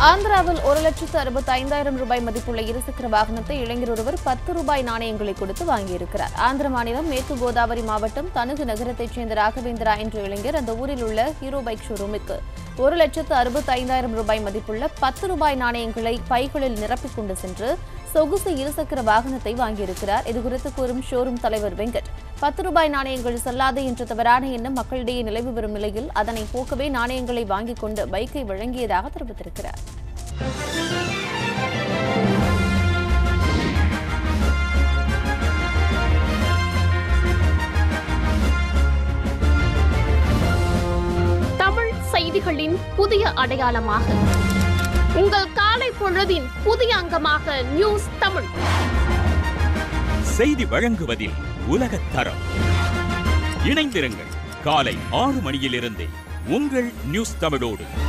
ஆந்திராவில் ஒரு லட்சத்து அறுபத்தி ஐந்தாயிரம் ரூபாய் மதிப்புள்ள இருசக்கர வாகனத்தை இளைஞர் ஒருவர் பத்து ரூபாய் நாணயங்களை கொடுத்து வாங்கியிருக்கிறார் ஆந்திர மாநிலம் மேற்கு கோதாவரி மாவட்டம் தனுகு நகரத்தைச் சேர்ந்த ராகவேந்திரா என்ற இளைஞர் அந்த ஊரில் உள்ள ஹீரோ பைக் ஷோரூமுக்கு ஒரு லட்சத்து அறுபத்தி ஐந்தாயிரம் ரூபாய் மதிப்புள்ள பத்து ரூபாய் நாணயங்களை பைகளில் நிரப்பிக் கொண்டு சென்று சொகுசு இருசக்கர வாகனத்தை வாங்கியிருக்கிறார் இதுகுறித்து கூறும் ஷோரூம் தலைவர் வெங்கட் பத்து ரூபாய் நாணயங்கள் செல்லாது என்ற தவறான எண்ணம் மக்களிடையே நிலவி வரும் நிலையில் அதனை போக்கவே நாணயங்களை வாங்கிக் கொண்டு பைக்கை வழங்கியதாக தெரிவித்திருக்கிறார் தமிழ் செய்திகளின் புதிய அடையாளமாக உங்கள் காலை பொழுதின் புதிய அங்கமாக நியூஸ் தமிழ் செய்தி வழங்குவதில் உலகத் தரம் இணைந்திருங்கள் காலை ஆறு மணியிலிருந்தே உங்கள் நியூஸ் தமிழோடு